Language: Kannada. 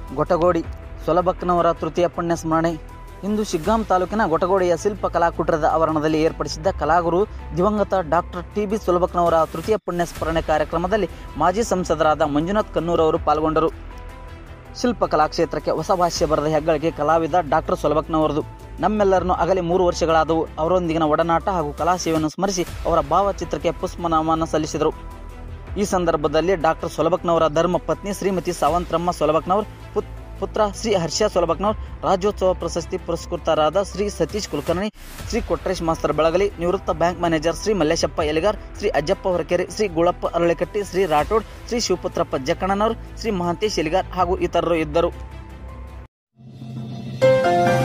ಗೊಟಗೋಡಿ ಸೊಲಬಕ್ಕನವರ ತೃತೀಯ ಪುಣ್ಯ ಸ್ಮರಣೆ ಇಂದು ಶಿಗ್ಗಾಂ ತಾಲೂಕಿನ ಗೊಟಗೋಡಿಯ ಶಿಲ್ಪ ಕಲಾಕುಟರದ ಆವರಣದಲ್ಲಿ ಏರ್ಪಡಿಸಿದ್ದ ಕಲಾಗುರು ದಿವಂಗತ ಡಾಕ್ಟರ್ ಟಿ ಬಿ ಸುಲಭಕ್ನವರ ತೃತೀಯ ಪುಣ್ಯ ಸ್ಮರಣೆ ಕಾರ್ಯಕ್ರಮದಲ್ಲಿ ಮಾಜಿ ಸಂಸದರಾದ ಮಂಜುನಾಥ್ ಕನ್ನೂರ್ ಅವರು ಪಾಲ್ಗೊಂಡರು ಶಿಲ್ಪ ಕಲಾಕ್ಷೇತ್ರಕ್ಕೆ ಹೊಸ ಭಾಷ್ಯ ಬರೆದ ಹೆಗ್ಗಳಿಕೆ ಕಲಾವಿದ ಡಾಕ್ಟರ್ ಸೊಲಬಕ್ನವರದು ನಮ್ಮೆಲ್ಲರನ್ನು ಅಗಲಿ ಮೂರು ವರ್ಷಗಳಾದವು ಅವರೊಂದಿಗಿನ ಒಡನಾಟ ಹಾಗೂ ಕಲಾ ಸೇವೆಯನ್ನು ಸ್ಮರಿಸಿ ಅವರ ಭಾವಚಿತ್ರಕ್ಕೆ ಪುಷ್ಪನಮನ ಸಲ್ಲಿಸಿದರು ಈ ಸಂದರ್ಭದಲ್ಲಿ ಡಾಕ್ಟರ್ ಸೊಲಬಕ್ನವರ ಧರ್ಮ ಪತ್ನಿ ಶ್ರೀಮತಿ ಸಾವಂತ್ರಮ್ಮ ಸೊಲಬಕ್ನವರ್ ಪುತ್- ಪುತ್ರ ಶ್ರೀ ಹರ್ಷ ಸೊಲಬಕ್ನವರ್ ರಾಜ್ಯೋತ್ಸವ ಪ್ರಶಸ್ತಿ ಪುರಸ್ಕೃತರಾದ ಶ್ರೀ ಸತೀಶ್ ಕುಲಕರ್ಣಿ ಶ್ರೀ ಕೊಟ್ರೇಶ್ ಮಾಸ್ತರ್ ಬೆಳಗಲಿ ನಿವೃತ್ತ ಬ್ಯಾಂಕ್ ಮ್ಯಾನೇಜರ್ ಶ್ರೀ ಮಲ್ಲೇಶಪ್ಪ ಎಲಿಗಾರ್ ಶ್ರೀ ಅಜ್ಜಪ್ಪ ಹೊರಕೆರೆ ಶ್ರೀ ಗುಳಪ್ಪ ಅರಳಿಕಟ್ಟಿ ಶ್ರೀ ರಾಠೋಡ್ ಶ್ರೀ ಶಿವಪುತ್ರಪ್ಪ ಜಕ್ಕಣ್ಣನವರು ಶ್ರೀ ಮಹಾಂತೇಶ್ ಎಲಿಗಾರ್ ಹಾಗೂ ಇತರರು ಇದ್ದರು